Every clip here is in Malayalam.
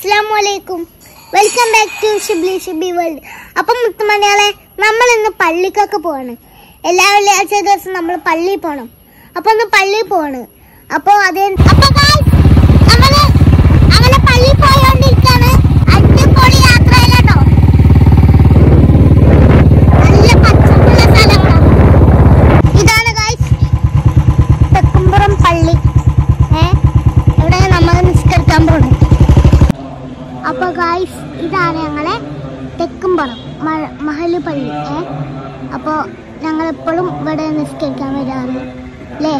അസ്സാം വലൈക്കും welcome back to Shibli Shibi world അപ്പം മുത്തുമണിയാളെ നമ്മൾ ഇന്ന് പള്ളിക്കൊക്കെ പോവാണ് എല്ലാ വെള്ളിയാഴ്ച ദിവസം നമ്മൾ പള്ളിയിൽ പോകണം അപ്പൊ ഒന്ന് പള്ളിയിൽ പോവാണ് അപ്പൊ അതേ അപ്പൊ guys, നമ്മള് അങ്ങനെ പള്ളിയിൽ പോയോണ്ടിരിക്കാണ് അടിപൊളി യാത്രയിലാട്ടോ നല്ല പച്ചപ്പുള്ള സ്ഥലങ്ങളാണ് ഇതാണ് ഗായ്സ് തെക്കുംപുറം പള്ളി ഏ ഇവിടെ നമ്മൾ നിസ്കരിക്കാൻ പോണത് അപ്പൊ ഗായ്സ് ഇതാണ് ഞങ്ങളെ തെക്കുംപുറം മ- മഹല് പള്ളി ഏ അപ്പൊ ഞങ്ങൾ എപ്പോഴും ഇവിടെ നിസ്കരിക്കാൻ വരാറ് അല്ലേ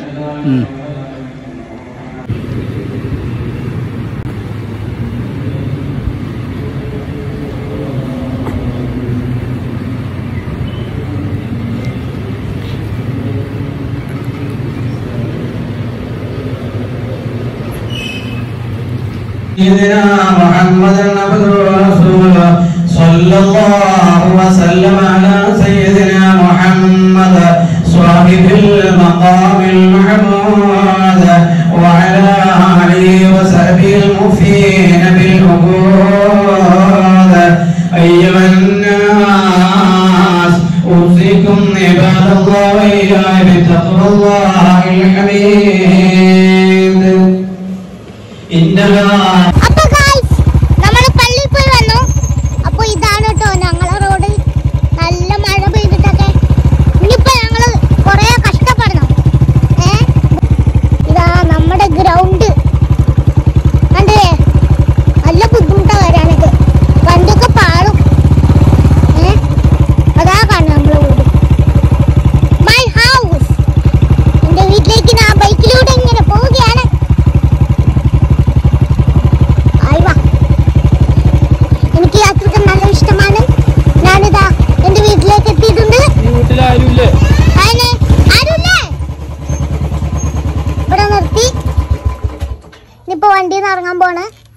سيدنا محمد عبده ورسوله صلى الله وسلم على سيدنا محمد صاحب المقام المحمود وعلى آله وصحبه الموفين بالعقود أيها الناس أوصيكم عباد الله وإياي بتقوى الله الحميد إنما അപ്പൊ ഗായ്സ് നമ്മൾ പള്ളിയിൽ പോയി വന്നു അപ്പൊ ഇതാണ് കേട്ടോ ഞങ്ങളെ റോഡ് നല്ല മഴ പെയ്തിട്ടൊക്കെ ഇനിയിപ്പോ ഞങ്ങള് കൊറേ കഷ്ടപ്പെടണം ഏ ഇതാ നമ്മുടെ ഗ്രൗണ്ട് കണ്ടില്ലേ നല്ല ബുദ്ധിമുട്ടാ വരാനൊക്കെ വണ്ടിയൊക്കെ പാടും ഏ അതാ കാണും നമ്മളെ വീട് മൈ ഹൗസ് എന്റെ വീട്ടിലേക്ക് ഞാൻ ബൈക്കിലൂടെ ഇങ്ങനെ പോവുകയാണ് ആയി വാ. എനിക്ക് യാത്രക്ക് നല്ല ഇഷ്ടമാണ് ഞാനിതാ എന്റെ വീട്ടിലേക്ക് എത്തിയിട്ടുണ്ട് വീട്ടിലാരുമില്ലേ അതിന് ആരുമില്ലേ ഇവിടെ നിർത്തി ഇനിയിപ്പോ വണ്ടിയിൽ നിന്ന് ഇറങ്ങാൻ പോണ്